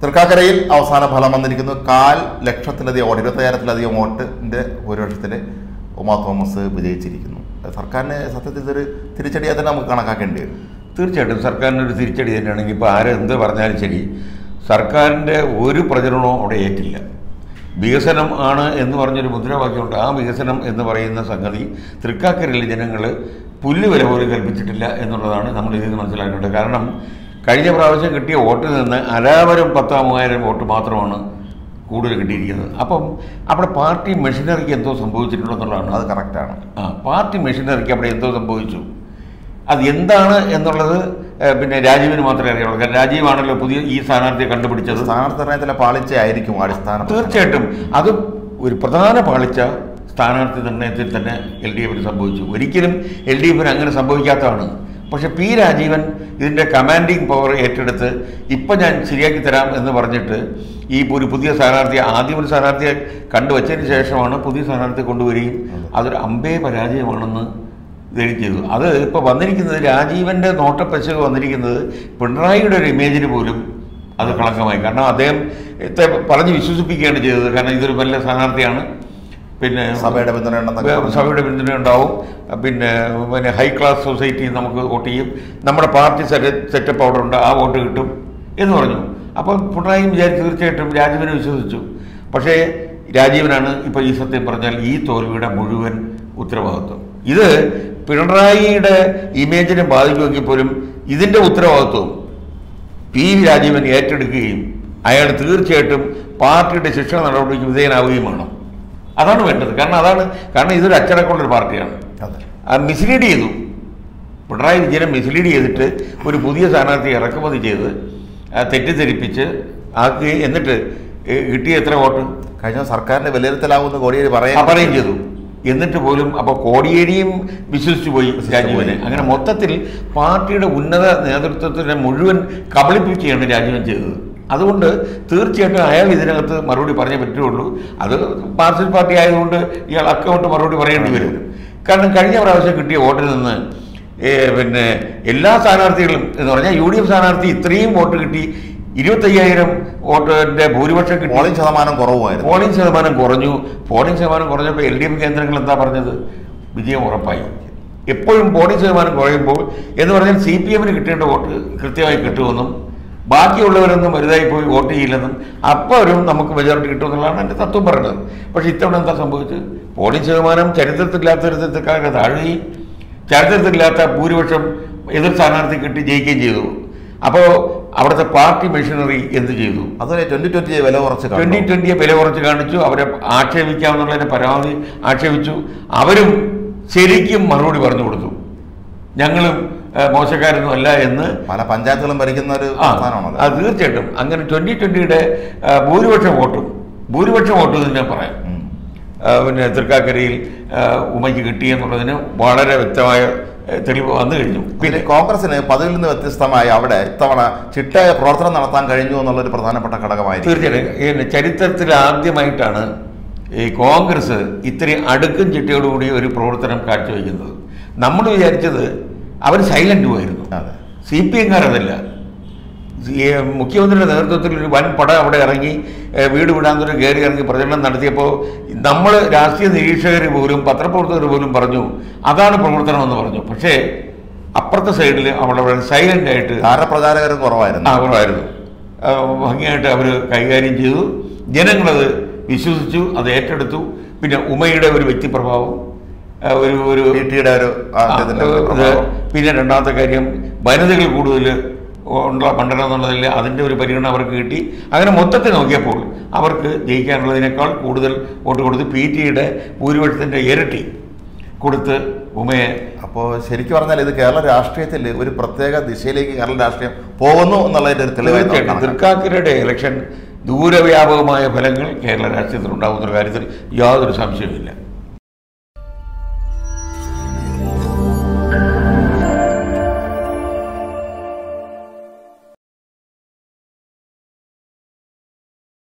തൃക്കാക്കരയിൽ അവസാന ഫലം വന്നിരിക്കുന്നു കാൽ ലക്ഷത്തിലധികം വോട്ട് ഇരുപത്തയ്യായിരത്തിലധികം വോട്ടിന്റെ ഭൂരിപക്ഷത്തിൽ ഉമാ തോമസ് വിജയിച്ചിരിക്കുന്നു സർക്കാരിന് സത്യത്തിൽ ഇതൊരു തിരിച്ചടിയായി തന്നെ നമുക്ക് കണക്കാക്കേണ്ടി വരും തീർച്ചയായിട്ടും സർക്കാരിന് ഒരു തിരിച്ചടി തന്നെയാണെങ്കിൽ ഇപ്പോൾ ആര് എന്ത് പറഞ്ഞാലും ശരി സർക്കാരിൻ്റെ ഒരു പ്രചരണവും അവിടെ ഏറ്റില്ല വികസനം ആണ് എന്ന് പറഞ്ഞൊരു മുദ്രാവാക്യമുണ്ട് ആ വികസനം എന്ന് പറയുന്ന സംഗതി തൃക്കാക്കരയിലെ ജനങ്ങൾ പുല്ല് വില പോലും കൽപ്പിച്ചിട്ടില്ല എന്നുള്ളതാണ് നമ്മൾ ഇതിൽ നിന്ന് മനസ്സിലാക്കേണ്ടത് കാരണം കഴിഞ്ഞ പ്രാവശ്യം കിട്ടിയ വോട്ടിൽ നിന്ന് അരാവരം പത്താ മൂവായിരം വോട്ട് മാത്രമാണ് കൂടുതൽ കിട്ടിയിരിക്കുന്നത് അപ്പം അവിടെ പാർട്ടി മെഷീനറിക്ക് എന്തോ സംഭവിച്ചിട്ടുണ്ടെന്നുള്ളതാണ് അത് കറക്റ്റാണ് ആ പാർട്ടി മെഷീനറിക്ക് അവിടെ എന്തോ സംഭവിച്ചു അത് എന്താണ് എന്നുള്ളത് ഏഹ്, പിന്നെ രാജീവിന് മാത്രമേ അറിയുള്ളൂ കാരണം രാജീവാണല്ലോ പുതിയ ഈ സ്ഥാനാർത്ഥിയെ കണ്ടുപിടിച്ചത് സ്ഥാനാർത്ഥി നിർണയത്തിലെ പാളിച്ചയായിരിക്കും അടിസ്ഥാന പ്രശ്നം. തീർച്ചയായിട്ടും അത് ഒരു പ്രധാന പാളിച്ച സ്ഥാനാർത്ഥി നിർണയത്തിൽ തന്നെ എൽ ഡി എഫിന് സംഭവിച്ചു ഒരിക്കലും എൽ ഡി എഫിന് അങ്ങനെ സംഭവിക്കാത്തതാണ് പക്ഷെ പി രാജീവൻ ഇതിൻ്റെ കമാൻഡിങ് പവർ ഏറ്റെടുത്ത് ഇപ്പം ഞാൻ ശരിയാക്കി തരാം എന്ന് പറഞ്ഞിട്ട് ഈ ഒരു പുതിയ സ്ഥാനാർത്ഥിയെ ആദ്യം ഒരു സ്ഥാനാർത്ഥിയെ കണ്ടുവച്ചതിന് ശേഷമാണ് പുതിയ സ്ഥാനാർത്ഥിയെ കൊണ്ടുവരികയും അതൊരു അമ്പേ പരാജയമാണെന്ന് ഇതെഴുതി ചെയ്തു അത് ഇപ്പോൾ വന്നിരിക്കുന്നത് രാജീവൻ്റെ നോട്ടപ്പശക് വന്നിരിക്കുന്നത് പിണറായിയുടെ ഒരു ഇമേജിന് പോലും അത് കളങ്കമായി കാരണം അദ്ദേഹം ഇത്തെ പറഞ്ഞ് വിശ്വസിപ്പിക്കുകയാണ് ചെയ്തത് കാരണം ഇതൊരു നല്ല സ്ഥാനാർത്ഥിയാണ് പിന്നെ സഭയുടെ പിന്തുണ ഉണ്ടെന്നൊക്കെ വേ- പറഞ്ഞു. സഭയുടെ പിന്തുണ ഉണ്ടാവും പിന്നെ പിന്നെ ഹൈ ക്ലാസ് സൊസൈറ്റി നമുക്ക് വോട്ട് ചെയ്യും നമ്മുടെ പാർട്ടി സെറ്റ് സെറ്റപ്പ് അവിടെ ഉണ്ട് ആ വോട്ട് കിട്ടും എന്ന് പറഞ്ഞു അപ്പം പിണറായി വിചാരിച്ചു തീർച്ചയായിട്ടും രാജീവനെ വിശ്വസിച്ചു പക്ഷേ രാജീവനാണ് ഇപ്പോൾ ഈ സത്യം പറഞ്ഞാൽ ഈ തോൽവിയുടെ മുഴുവൻ ഉത്തരവാദിത്വം ഇത് പിണറായിയുടെ ഇമേജിനെ ബാധിക്കുമെങ്കിൽ പോലും ഇതിൻ്റെ ഉത്തരവാദിത്വം പി വി രാജീവൻ ഏറ്റെടുക്കുകയും അയാൾ തീർച്ചയായിട്ടും പാർട്ടിയുടെ ശിക്ഷണ നടപടിക്ക് വിധേയനാവുകയും വേണം അതാണ് വേണ്ടത് കാരണം അതാണ് കാരണം ഇതൊരു അച്ചടക്കമുള്ളൊരു പാർട്ടിയാണ് അതെ ആ മിസ്ലീഡ് ചെയ്തു പിണറായി വിജയനെ മിസ്ലീഡ് ചെയ്തിട്ട് ഒരു പുതിയ സ്ഥാനാർത്ഥി ഇറക്കുമതി ചെയ്ത് ആ, തെറ്റിദ്ധരിപ്പിച്ച് ആക്കി എന്നിട്ട് ഏ, കിട്ടിയ എത്ര വോട്ട് കഴിഞ്ഞ സർക്കാരിന്റെ വിലയിരുത്തലാവുന്ന കോടിയേരി ആ പറയാൻ പറയുകയും ചെയ്തു എന്നിട്ട് പോലും അപ്പോൾ കോടിയേരിയും വിശ്വസിച്ചു പോയി രാജീവനെ അങ്ങനെ മൊത്തത്തിൽ പാർട്ടിയുടെ ഉന്നത നേതൃത്വത്തിനെ മുഴുവൻ കബളിപ്പിക്കുകയാണ് രാജീവൻ ചെയ്തത് അതുകൊണ്ട് തീർച്ചയായിട്ടും അയാൾ ഇതിനകത്ത് മറുപടി പറഞ്ഞേ പറ്റുള്ളൂ അത് മാർക്സിസ്റ്റ് പാർട്ടി ആയതുകൊണ്ട് ഇയാൾ അക്കൗണ്ട് മറുപടി പറയേണ്ടി വരും കാരണം കഴിഞ്ഞ പ്രാവശ്യം കിട്ടിയ വോട്ടിൽ നിന്ന് ഏ, പിന്നെ എല്ലാ സ്ഥാനാർത്ഥികളും എന്ന് പറഞ്ഞാൽ യു ഡി എഫ് സ്ഥാനാർത്ഥി ഇത്രയും വോട്ട് കിട്ടി ഇരുപത്തയ്യായിരം വോട്ടിന്റെ ഭൂരിപക്ഷം കിട്ടി പോളിംഗ് ശതമാനം കുറവുമായിരുന്നു പോളിംഗ് ശതമാനം കുറഞ്ഞു പോളിംഗ് ശതമാനം കുറഞ്ഞപ്പോൾ എൽ ഡി എഫ് കേന്ദ്രങ്ങൾ എന്താ പറഞ്ഞത് വിജയം ഉറപ്പായി എപ്പോഴും പോളിംഗ് ശതമാനം കുറയുമ്പോൾ എന്ന് പറഞ്ഞാൽ സി പി എമ്മിന് കിട്ടേണ്ട വോട്ട് കൃത്യമായി കിട്ടുമെന്നും ബാക്കിയുള്ളവരൊന്നും വലുതായി പോയി വോട്ട് ചെയ്യില്ലെന്നും അപ്പോഴും നമുക്ക് മെജോറിറ്റി കിട്ടുമെന്നുള്ളതാണ് എൻ്റെ തത്വം പറയുന്നത് പക്ഷേ ഇത്തവണ എന്താ സംഭവിച്ചത് പോളിംഗ് ശതമാനം ചരിത്രത്തിലില്ലാത്ത തരത്തിലൊക്കെ താഴുകയും ചരിത്രത്തിലില്ലാത്ത ഭൂരിപക്ഷം എതിർ സ്ഥാനാർത്ഥി കിട്ടി ജയിക്കുകയും ചെയ്തു അപ്പോൾ അവിടുത്തെ പാർട്ടി മെഷീനറി എന്ത് ചെയ്തു അതുപോലെ ട്വന്റി ട്വന്റി വില കുറച്ച് കണ്ടു. ട്വന്റി ട്വന്റിയെ വില കുറച്ച് കാണിച്ചു അവരെ ആക്ഷേപിക്കാമെന്നുള്ളതിനെ പരമാവധി ആക്ഷേപിച്ചു അവരും ശരിക്കും മറുപടി പറഞ്ഞു കൊടുത്തു ഞങ്ങളും ഏഹ്, മോശക്കാരൊന്നും അല്ല എന്ന് പല പഞ്ചായത്തുകളും ഭരിക്കുന്ന ഒരു ആ സംസ്ഥാനമാണല്ലോ അത് തീർച്ചയായിട്ടും അങ്ങനെ ട്വന്റി ട്വന്റിയുടെ ഭൂരിപക്ഷം വോട്ടും ഭൂരിപക്ഷം വോട്ട് തന്നെ പറയാം ഉം. ആ, പിന്നെ തൃക്കാക്കരയിൽ ആ, ഉമയ്ക്ക് കിട്ടിയെന്നുള്ളതിന് വളരെ വ്യക്തമായ ഏഹ്, തെളിവ് വന്നു കഴിഞ്ഞു പിന്നെ കോൺഗ്രസിന് പതിവിൽ നിന്ന് വ്യത്യസ്തമായി അവിടെ ഇത്തവണ ചിട്ടയായ പ്രവർത്തനം നടത്താൻ കഴിഞ്ഞു എന്നുള്ളൊരു പ്രധാനപ്പെട്ട ഘടകമായിരിക്കും തീർച്ചയായിട്ടും ഈ ചരിത്രത്തിൽ ആദ്യമായിട്ടാണ് ഈ കോൺഗ്രസ് ഇത്രയും അടുക്കും ചിട്ടയോടുകൂടി ഒരു പ്രവർത്തനം കാഴ്ചവെക്കുന്നത് നമ്മൾ വിചാരിച്ചത് അവർ സൈലന്റ് ആയിരുന്നു അതെ സി പി എംകാരതല്ല ഈ മുഖ്യമന്ത്രിയുടെ നേതൃത്വത്തിൽ ഒരു വൻ പട അവിടെ ഇറങ്ങി ഏഹ് വീട് വിടാന്തൊരു കയറി ഇറങ്ങി പ്രചരണം നടത്തിയപ്പോൾ നമ്മൾ രാഷ്ട്രീയ നിരീക്ഷകർ പോലും പത്രപ്രവർത്തകർ പോലും പറഞ്ഞു അതാണ് പ്രവർത്തനം എന്ന് പറഞ്ഞു പക്ഷേ അപ്പുറത്തെ സൈഡിൽ അവിടെ സൈലന്റ് ആയിട്ട് താരപ്രചാരകരും കുറവായിരുന്നു ആഗ്രഹമായിരുന്നു ഭംഗിയായിട്ട് അവർ കൈകാര്യം ചെയ്തു ജനങ്ങളത് വിശ്വസിച്ചു അത് ഏറ്റെടുത്തു പിന്നെ ഉമയുടെ ഒരു വ്യക്തിപ്രഭാവം ആ, ഒരു ഒരു പി ടിയുടെ ഒരു ആ, അദ്ദേഹത്തിന്റെ ഇത് പ്രഭാവം. പിന്നെ രണ്ടാമത്തെ കാര്യം വനിതകൾ കൂടുതൽ ഉള്ള മണ്ഡലം എന്നുള്ളതിൽ അതിൻ്റെ ഒരു പരിഗണന അവർക്ക് കിട്ടി അങ്ങനെ മൊത്തത്തിൽ നോക്കിയപ്പോൾ അവർക്ക് ജയിക്കാനുള്ളതിനേക്കാൾ കൂടുതൽ വോട്ട് കൊടുത്ത് പി ടിയുടെ ഭൂരിപക്ഷത്തിൻ്റെ ഇരട്ടി കൊടുത്ത് ഉമയെ അപ്പോൾ ശരിക്കും പറഞ്ഞാൽ ഇത് കേരള രാഷ്ട്രീയത്തിൽ ഒരു പ്രത്യേക ദിശയിലേക്ക് കേരള രാഷ്ട്രീയം പോകുന്നു എന്നുള്ളതിന്റെ ഒരു തെളിവായി തീർച്ചയായിട്ടും നോക്കണം. തൃക്കാക്കരയുടെ ഇലക്ഷൻ ദൂരവ്യാപകമായ ഫലങ്ങൾ കേരള രാഷ്ട്രീയത്തിൽ ഉണ്ടാകുന്ന കാര്യത്തിൽ യാതൊരു സംശയവുമില്ല